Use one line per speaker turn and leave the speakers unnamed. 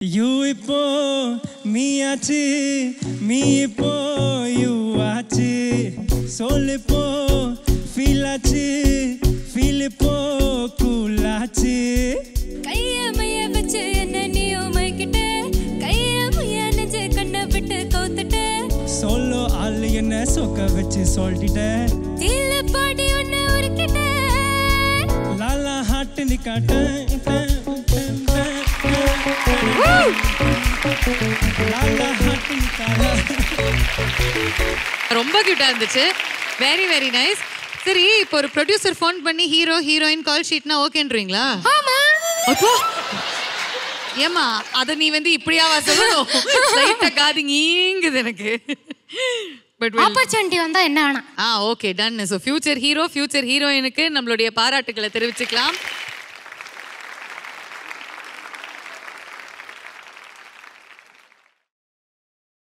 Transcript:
you இப்போ me ஆச்சு me இப்போ யூ ஆச்சு சொல் இப்போ ஃபீல் ஆச்சு ஃபீல் இப்போ கூல் ஆச்சு
கைய மைய வச்சு என்ன நீயும் மைக்கிட்ட கைய மைய நெஞ்சு கண்ணை விட்டு கவுத்துட்ட
சொல்லோ ஆள் என்ன சொக்க வச்சு சொல்லிட்ட
தீல பாடி ஒன்னு உருக்கிட்ட
லாலா ஹாட்டு நிக்காட்டேன் லாலா ஹாட்டு நிக்காட்டேன்
ரொம்ப கியூட்டா இருந்துச்சு வெரி வெரி நைஸ் சரி இப்போ ஒரு ப்ரொடியூசர் ஃபோன் பண்ணி ஹீரோ ஹீரோயின் கால் ஷீட்னா ஓகேன்றீங்களா
ஆமா
அப்போ ஏமா அத நீ வந்து இப்படியாவா சொல்லணும் லைட்டா காது ஈங்குது எனக்கு பட்
ஆப்பர்ச்சுனிட்டி வந்தா என்ன வேணாம்
ஆ okay done so future hero future ஹீரோயினுக்கு நம்மளுடைய பாராட்டுகளை தெரிவிச்சுக்கலாம்